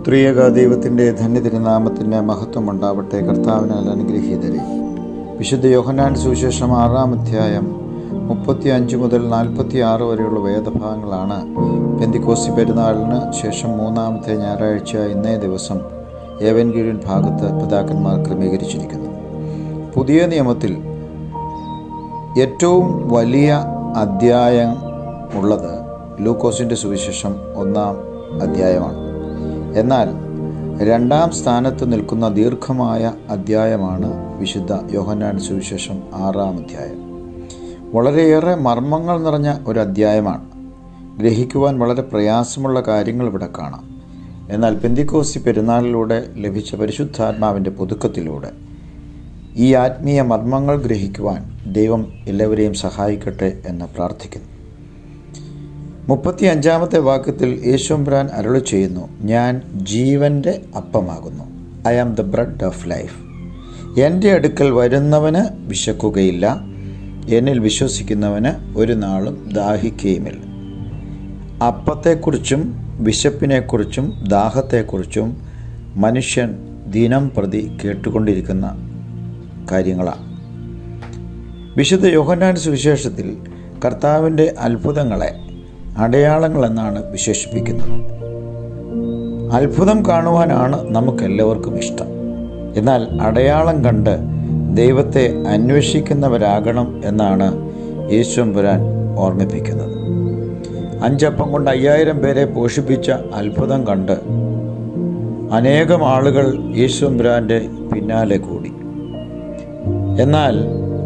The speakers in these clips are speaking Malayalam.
ത്രിയേക ദൈവത്തിൻ്റെ ധന്യതിരുനാമത്തിൻ്റെ മഹത്വം ഉണ്ടാവട്ടെ കർത്താവിനാൽ അനുഗ്രഹീതരെ വിശുദ്ധ യോഹന്നാൻ സുവിശേഷം ആറാം അധ്യായം മുപ്പത്തി അഞ്ച് മുതൽ നാൽപ്പത്തി ആറ് വരെയുള്ള വേദഭാഗങ്ങളാണ് പെന്തിക്കോസി പെരുന്നാളിന് ശേഷം മൂന്നാമത്തെ ഞായറാഴ്ച ഇന്നേ ദിവസം ഏവൻഗീഴൻ ഭാഗത്ത് പിതാക്കന്മാർ ക്രമീകരിച്ചിരിക്കുന്നത് പുതിയ നിയമത്തിൽ ഏറ്റവും വലിയ അധ്യായം ഉള്ളത് ലൂക്കോസിൻ്റെ സുവിശേഷം ഒന്നാം അധ്യായമാണ് എന്നാൽ രണ്ടാം സ്ഥാനത്ത് നിൽക്കുന്ന ദീർഘമായ അധ്യായമാണ് വിശുദ്ധ യോഹന്നാൻ സുവിശേഷം ആറാം അധ്യായം വളരെയേറെ മർമ്മങ്ങൾ നിറഞ്ഞ ഒരു അധ്യായമാണ് ഗ്രഹിക്കുവാൻ വളരെ പ്രയാസമുള്ള കാര്യങ്ങൾ ഇവിടെ കാണാം എന്നാൽ പെന്തിക്കോസി പെരുന്നാളിലൂടെ ലഭിച്ച പരിശുദ്ധാത്മാവിൻ്റെ പുതുക്കത്തിലൂടെ ഈ ആത്മീയ മർമ്മങ്ങൾ ഗ്രഹിക്കുവാൻ ദൈവം എല്ലാവരെയും സഹായിക്കട്ടെ എന്ന് പ്രാർത്ഥിക്കുന്നു മുപ്പത്തി അഞ്ചാമത്തെ വാക്യത്തിൽ യേശുംബ്രാൻ അരുളി ചെയ്യുന്നു ഞാൻ ജീവൻ്റെ അപ്പമാകുന്നു I am the bread of life എൻ്റെ അടുക്കൽ വരുന്നവന് വിശക്കുകയില്ല എന്നിൽ വിശ്വസിക്കുന്നവന് ഒരു നാളും ദാഹിക്കുകയുമില്ല അപ്പത്തെക്കുറിച്ചും വിശപ്പിനെക്കുറിച്ചും ദാഹത്തെക്കുറിച്ചും മനുഷ്യൻ ദിനം പ്രതി കേട്ടുകൊണ്ടിരിക്കുന്ന കാര്യങ്ങളാണ് വിശുദ്ധ യോഹന്നാൻ സുവിശേഷത്തിൽ കർത്താവിൻ്റെ അത്ഭുതങ്ങളെ അടയാളങ്ങളെന്നാണ് വിശേഷിപ്പിക്കുന്നത് അത്ഭുതം കാണുവാനാണ് നമുക്കെല്ലാവർക്കും ഇഷ്ടം എന്നാൽ അടയാളം കണ്ട് ദൈവത്തെ അന്വേഷിക്കുന്നവരാകണം എന്നാണ് യേശുമ്പുരാൻ ഓർമ്മിപ്പിക്കുന്നത് അഞ്ചപ്പം കൊണ്ട് അയ്യായിരം പേരെ പോഷിപ്പിച്ച അത്ഭുതം കണ്ട് അനേകം ആളുകൾ യേശുമ്പുരാൻ്റെ പിന്നാലെ കൂടി എന്നാൽ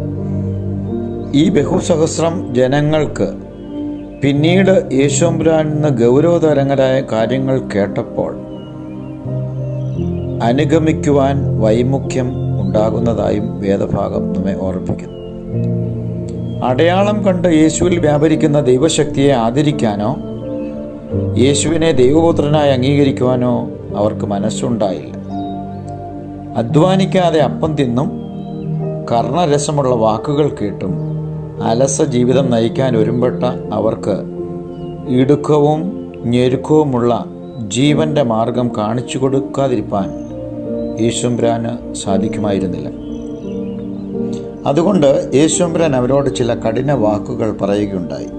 ഈ ബഹുസഹസ്രം ജനങ്ങൾക്ക് പിന്നീട് യേശോമ്പുരാൻ നിന്ന് ഗൗരവതരങ്ങളായ കാര്യങ്ങൾ കേട്ടപ്പോൾ അനുഗമിക്കുവാൻ വൈമുഖ്യം ഉണ്ടാകുന്നതായും വേദഭാഗം നമ്മെ ഓർമ്മിപ്പിക്കുന്നു അടയാളം കണ്ട് യേശുവിൽ വ്യാപരിക്കുന്ന ദൈവശക്തിയെ ആദരിക്കാനോ യേശുവിനെ ദൈവപുത്രനായി അംഗീകരിക്കുവാനോ അവർക്ക് മനസ്സുണ്ടായില്ല അധ്വാനിക്കാതെ അപ്പം തിന്നും കർണരസമുള്ള വാക്കുകൾ കേട്ടും അലസ ജീവിതം നയിക്കാൻ ഒരുമ്പെട്ട അവർക്ക് ഇടുക്കവും ഞെരുക്കവുമുള്ള ജീവന്റെ മാർഗം കാണിച്ചു കൊടുക്കാതിരിക്കാൻ യേശുംബ്രാന് സാധിക്കുമായിരുന്നില്ല അതുകൊണ്ട് യേശുംബ്രാൻ അവരോട് ചില കഠിന വാക്കുകൾ പറയുകയുണ്ടായി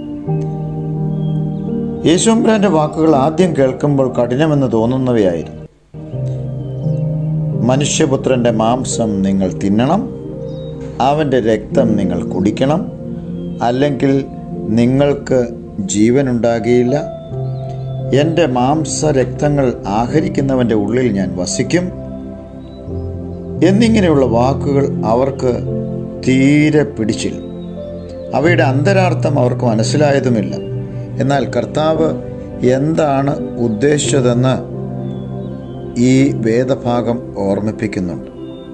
യേശുംബ്രാന്റെ വാക്കുകൾ ആദ്യം കേൾക്കുമ്പോൾ കഠിനമെന്ന് തോന്നുന്നവയായിരുന്നു മനുഷ്യപുത്രന്റെ മാംസം നിങ്ങൾ തിന്നണം അവൻ്റെ രക്തം നിങ്ങൾ കുടിക്കണം അല്ലെങ്കിൽ നിങ്ങൾക്ക് ജീവനുണ്ടാകുകയില്ല എൻ്റെ മാംസരക്തങ്ങൾ ആഹരിക്കുന്നവൻ്റെ ഉള്ളിൽ ഞാൻ വസിക്കും എന്നിങ്ങനെയുള്ള വാക്കുകൾ അവർക്ക് തീരെ പിടിച്ചില്ല അവയുടെ അന്തരാർത്ഥം അവർക്ക് മനസ്സിലായതുമില്ല എന്നാൽ കർത്താവ് എന്താണ് ഉദ്ദേശിച്ചതെന്ന് ഈ വേദഭാഗം ഓർമ്മിപ്പിക്കുന്നുണ്ട്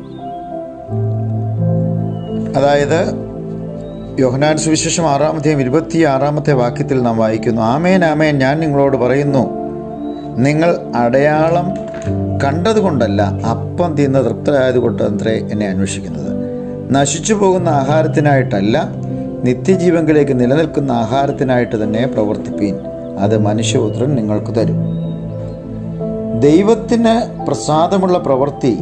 അതായത് യോഹനാൻ സുവിശേഷം ആറാമത്തെയും ഇരുപത്തി ആറാമത്തെ വാക്യത്തിൽ നാം വായിക്കുന്നു ആമേൻ ആമേൻ ഞാൻ നിങ്ങളോട് പറയുന്നു നിങ്ങൾ അടയാളം കണ്ടതുകൊണ്ടല്ല അപ്പം തിന്ന് തൃപ്തരായതുകൊണ്ടത്രേ എന്നെ അന്വേഷിക്കുന്നത് നശിച്ചു പോകുന്ന ആഹാരത്തിനായിട്ടല്ല നിത്യജീവങ്കിലേക്ക് നിലനിൽക്കുന്ന ആഹാരത്തിനായിട്ട് തന്നെ പ്രവർത്തിപ്പീൻ അത് മനുഷ്യപുത്രൻ നിങ്ങൾക്ക് തരും ദൈവത്തിന് പ്രസാദമുള്ള പ്രവൃത്തി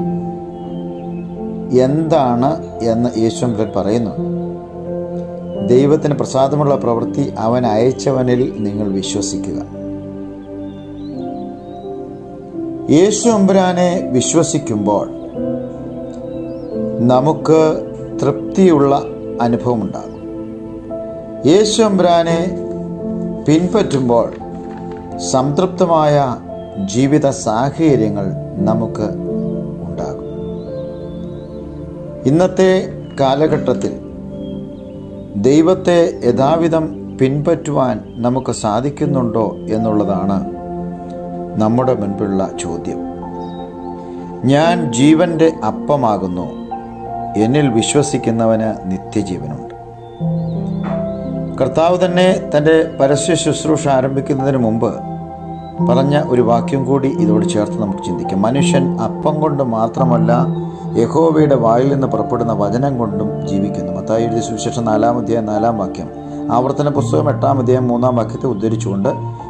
എന്താണ് എന്ന് യേശുമ്പൻ പറയുന്നു ദൈവത്തിന് പ്രസാദമുള്ള പ്രവൃത്തി അവൻ അയച്ചവനിൽ നിങ്ങൾ വിശ്വസിക്കുക യേശു അമ്പുരാനെ വിശ്വസിക്കുമ്പോൾ നമുക്ക് തൃപ്തിയുള്ള അനുഭവമുണ്ടാകും യേശു അമ്പുരാനെ പിൻപറ്റുമ്പോൾ സംതൃപ്തമായ ജീവിത സാഹചര്യങ്ങൾ നമുക്ക് ഉണ്ടാകും ഇന്നത്തെ കാലഘട്ടത്തിൽ ദൈവത്തെ യഥാവിധം പിൻപറ്റുവാൻ നമുക്ക് സാധിക്കുന്നുണ്ടോ എന്നുള്ളതാണ് നമ്മുടെ മുൻപിലുള്ള ചോദ്യം ഞാൻ ജീവന്റെ അപ്പമാകുന്നു എന്നിൽ വിശ്വസിക്കുന്നവന് നിത്യജീവനുണ്ട് കർത്താവ് തന്നെ തൻ്റെ പരസ്യ ശുശ്രൂഷ ആരംഭിക്കുന്നതിന് മുമ്പ് പറഞ്ഞ ഒരു വാക്യം കൂടി ഇതോട് ചേർത്ത് നമുക്ക് ചിന്തിക്കാം മനുഷ്യൻ അപ്പം കൊണ്ട് മാത്രമല്ല യഹോവയുടെ വായിൽ നിന്ന് പുറപ്പെടുന്ന വചനം കൊണ്ടും ജീവിക്കുന്നു മത്തായി എഴുതിയ സുവിശേഷം നാലാം അധ്യായം നാലാം വാക്യം ആവർത്തന പുസ്തകം എട്ടാം അധ്യായം മൂന്നാം വാക്യത്തെ ഉദ്ധരിച്ചുകൊണ്ട്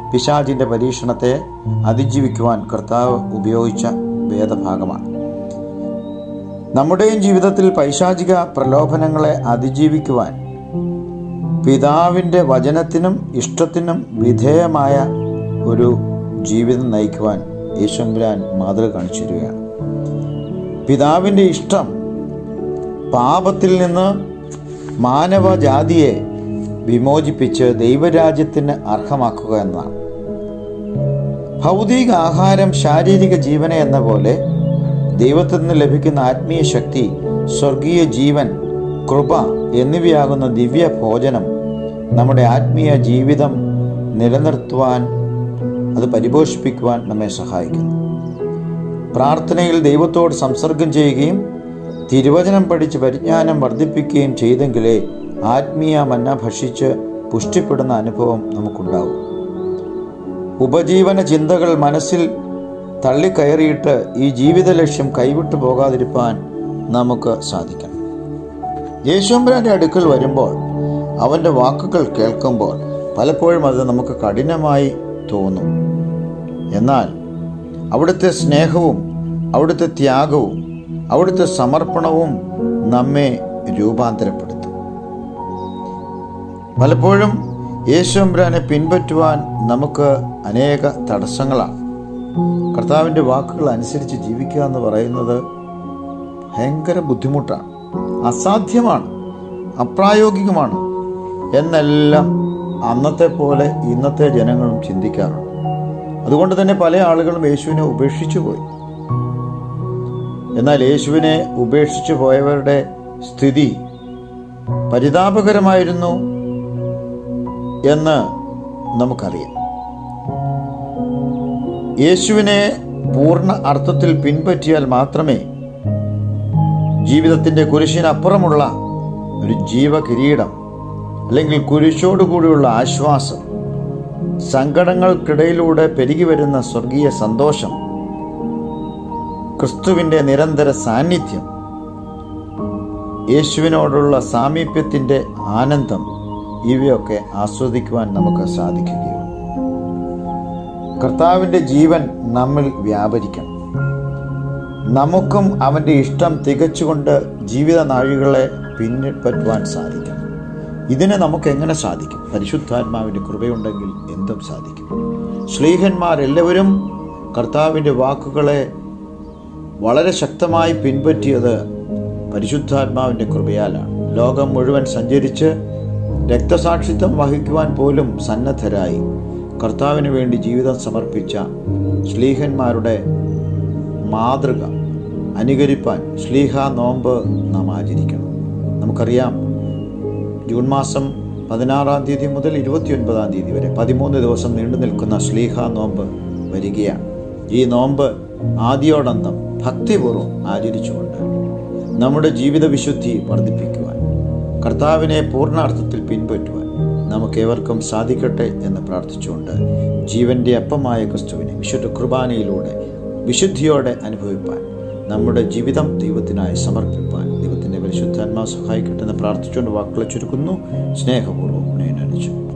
പിശാചിന്റെ പരീക്ഷണത്തെ അതിജീവിക്കുവാൻ കർത്താവ് ഉപയോഗിച്ച വേദഭാഗമാണ് നമ്മുടെയും ജീവിതത്തിൽ പൈശാചിക പ്രലോഭനങ്ങളെ അതിജീവിക്കുവാൻ പിതാവിൻ്റെ വചനത്തിനും ഇഷ്ടത്തിനും വിധേയമായ ഒരു ജീവിതം നയിക്കുവാൻ യേശുമ്പുരാൻ മാതൃക കാണിച്ചു തരികയാണ് പിതാവിൻ്റെ ഇഷ്ടം പാപത്തിൽ നിന്ന് മാനവജാതിയെ വിമോചിപ്പിച്ച് ദൈവരാജ്യത്തിന് അർഹമാക്കുക എന്നതാണ് ഭൗതിക ആഹാരം ശാരീരിക ജീവനെ എന്ന പോലെ ദൈവത്തിൽ നിന്ന് ലഭിക്കുന്ന ആത്മീയ ശക്തി സ്വർഗീയ ജീവൻ കൃപ എന്നിവയാകുന്ന ദിവ്യ ഭോജനം നമ്മുടെ ആത്മീയ ജീവിതം നിലനിർത്തുവാൻ അത് പരിപോഷിപ്പിക്കുവാൻ നമ്മെ സഹായിക്കുന്നു പ്രാർത്ഥനയിൽ ദൈവത്തോട് സംസർഗം ചെയ്യുകയും തിരുവചനം പഠിച്ച് പരിജ്ഞാനം വർദ്ധിപ്പിക്കുകയും ചെയ്തെങ്കിലേ ആത്മീയ മന്ന ഭക്ഷിച്ച് പുഷ്ടിപ്പെടുന്ന അനുഭവം നമുക്കുണ്ടാവും ഉപജീവന ചിന്തകൾ മനസ്സിൽ തള്ളിക്കയറിയിട്ട് ഈ ജീവിത ലക്ഷ്യം കൈവിട്ടു പോകാതിരിക്കാൻ നമുക്ക് സാധിക്കണം യേശുമ്പരാന്റെ അടുക്കൽ വരുമ്പോൾ അവൻ്റെ വാക്കുകൾ കേൾക്കുമ്പോൾ പലപ്പോഴും അത് നമുക്ക് കഠിനമായി തോന്നും എന്നാൽ അവിടുത്തെ സ്നേഹവും അവിടുത്തെ ത്യാഗവും അവിടുത്തെ സമർപ്പണവും നമ്മെ രൂപാന്തരപ്പെടുത്തും പലപ്പോഴും യേശുമ്പരാനെ പിൻപറ്റുവാൻ നമുക്ക് അനേക തടസ്സങ്ങളാണ് കർത്താവിൻ്റെ വാക്കുകൾ അനുസരിച്ച് ജീവിക്കുക എന്ന് പറയുന്നത് ഭയങ്കര ബുദ്ധിമുട്ടാണ് അസാധ്യമാണ് അപ്രായോഗികമാണ് എന്നെല്ലാം അന്നത്തെ പോലെ ഇന്നത്തെ ജനങ്ങളും ചിന്തിക്കാറുണ്ട് അതുകൊണ്ട് തന്നെ പല ആളുകളും യേശുവിനെ ഉപേക്ഷിച്ചു പോയി എന്നാൽ യേശുവിനെ ഉപേക്ഷിച്ചു പോയവരുടെ സ്ഥിതി പരിതാപകരമായിരുന്നു എന്ന് നമുക്കറിയാം യേശുവിനെ പൂർണ്ണ അർത്ഥത്തിൽ പിൻപറ്റിയാൽ മാത്രമേ ജീവിതത്തിൻ്റെ കുരിശിനപ്പുറമുള്ള ഒരു ജീവകിരീടം അല്ലെങ്കിൽ കുരിശോടുകൂടിയുള്ള ആശ്വാസം സങ്കടങ്ങൾക്കിടയിലൂടെ പെരുകി വരുന്ന സ്വർഗീയ സന്തോഷം ക്രിസ്തുവിൻ്റെ നിരന്തര സാന്നിധ്യം യേശുവിനോടുള്ള സാമീപ്യത്തിൻ്റെ ആനന്ദം ഇവയൊക്കെ ആസ്വദിക്കുവാൻ നമുക്ക് സാധിക്കുകയുള്ളൂ കർത്താവിൻ്റെ ജീവൻ നമ്മിൽ വ്യാപരിക്കണം നമുക്കും അവൻ്റെ ഇഷ്ടം തികച്ചുകൊണ്ട് ജീവിത നാഴികളെ പിന്നിപ്പറ്റുവാൻ സാധിക്കണം ഇതിന് നമുക്ക് എങ്ങനെ സാധിക്കും പരിശുദ്ധാത്മാവിൻ്റെ കൃപയുണ്ടെങ്കിൽ എന്തും സാധിക്കും ശ്ലീഹന്മാരെല്ലാവരും കർത്താവിൻ്റെ വാക്കുകളെ വളരെ ശക്തമായി പിൻപറ്റിയത് പരിശുദ്ധാത്മാവിൻ്റെ കൃപയാലാണ് ലോകം മുഴുവൻ സഞ്ചരിച്ച് രക്തസാക്ഷിത്വം വഹിക്കുവാൻ പോലും സന്നദ്ധരായി കർത്താവിന് വേണ്ടി ജീവിതം സമർപ്പിച്ച ശ്ലീഹന്മാരുടെ മാതൃക അനുകരിപ്പാൻ ശ്ലീഹ നോമ്പ് നാം ആചരിക്കണം നമുക്കറിയാം ജൂൺ മാസം പതിനാറാം തീയതി മുതൽ ഇരുപത്തിയൊൻപതാം തീയതി വരെ പതിമൂന്ന് ദിവസം നീണ്ടു നിൽക്കുന്ന ശ്ലീഹ നോമ്പ് വരികയാണ് ഈ നോമ്പ് ആദ്യോടന്തം ഭക്തിപൂർവ്വം ആചരിച്ചുകൊണ്ട് നമ്മുടെ ജീവിത വിശുദ്ധി വർദ്ധിപ്പിക്കുവാൻ കർത്താവിനെ പൂർണ്ണാർത്ഥത്തിൽ പിൻപറ്റുവാൻ നമുക്കേവർക്കും സാധിക്കട്ടെ എന്ന് പ്രാർത്ഥിച്ചുകൊണ്ട് ജീവന്റെ അപ്പമായ ക്രിസ്തുവിനെ വിശുദ്ധ കുർബാനയിലൂടെ വിശുദ്ധിയോടെ അനുഭവിപ്പാൻ നമ്മുടെ ജീവിതം ദൈവത്തിനായി സമർപ്പിപ്പാൻ ദൈവത്തിൻ്റെ പരിശുദ്ധാത്മാ സഹായിക്കട്ടെ എന്ന് പ്രാർത്ഥിച്ചുകൊണ്ട് വാക്കുകളെ ചുരുക്കുന്നു സ്നേഹപൂർവ്വം ഉണയനടിച്ചു